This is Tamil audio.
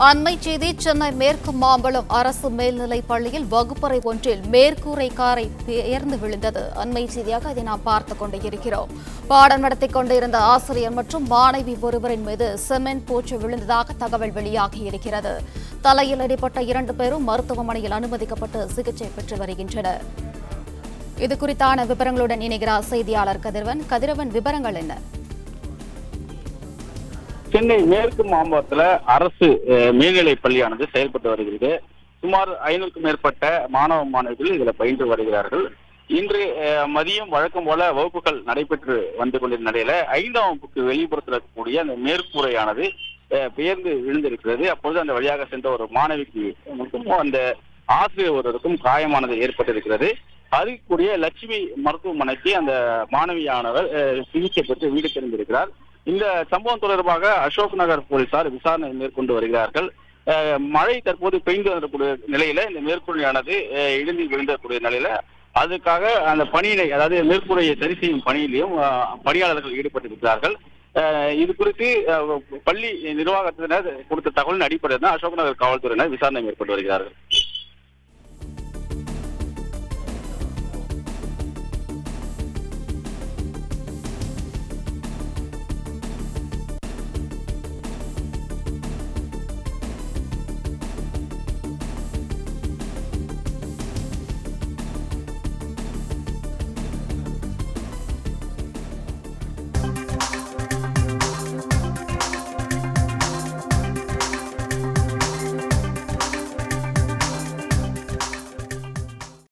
அண்மை செய்தி சென்னை மேற்கு மாம்பலம் அரசு மேல்நிலைப் பள்ளியில் வகுப்பறை ஒன்றில் மேற்கூரை காரை பெயர்ந்து விழுந்தது அண்மை செய்தியாக அதை நாம் பார்த்துக் கொண்டு இருக்கிறோம் பாடம் நடத்திக் கொண்டிருந்த ஆசிரியர் மற்றும் மாணவி ஒருவரின் மீது செமெண்ட் பூச்சு விழுந்ததாக தகவல் வெளியாகி இருக்கிறது தலையில் அடிபட்ட இரண்டு பேரும் மருத்துவமனையில் அனுமதிக்கப்பட்டு சிகிச்சை பெற்று வருகின்றனர் இது குறித்தான விவரங்களுடன் இணைகிறார் செய்தியாளர் கதிரவன் கதிரவன் விவரங்கள் என்ன சென்னை மேற்கு மாம்பலத்துல அரசு அஹ், மேல்நிலைப் பள்ளியானது செயல்பட்டு வருகிறது சுமார் ஐநூறுக்கும் மேற்பட்ட மாணவ மாணவிகள் இதுல பயின்று வருகிறார்கள் இன்று அஹ், மதியம் வழக்கம் போல வகுப்புகள் நடைபெற்று வந்து கொண்டிருந்த நிலையில ஐந்தாம் வகுப்புக்கு வெளிப்புறத்தில் இருக்கக்கூடிய அந்த மேற்கூரையானது அஹ், பெயர்ந்து விழுந்திருக்கிறது அப்பொழுது அந்த வழியாக சென்ற ஒரு மாணவிக்கு மட்டும் அந்த ஆசிரியர் ஒருவருக்கும் காயமானது ஏற்பட்டிருக்கிறது அருகக்கூடிய லட்சுமி மருத்துவமனைக்கு அந்த மாணவியானவர் அஹ், சிகிச்சை பெற்று வீடு திரும்பியிருக்கிறார் இந்த சம்பவம் தொடர்பாக அசோக் நகர் போலீசார் விசாரணை மேற்கொண்டு வருகிறார்கள் அஹ், மழை தற்போது பெய்து வரக்கூடிய நிலையில இந்த மேற்கூரையானது அஹ், இடிந்து விழுந்தக்கூடிய நிலையில அதுக்காக அந்த பணியினை அதாவது மேற்கூரையை சரி செய்யும் பணியிலையும் அஹ், பணியாளர்கள் ஈடுபட்டிருக்கிறார்கள் அஹ், இது குறித்து அஹ், பள்ளி நிர்வாகத்தினர் கொடுத்த தகவலின் அடிப்படையில் தான் அசோக் நகர் காவல்துறையினர் விசாரணை மேற்கொண்டு வருகிறார்கள்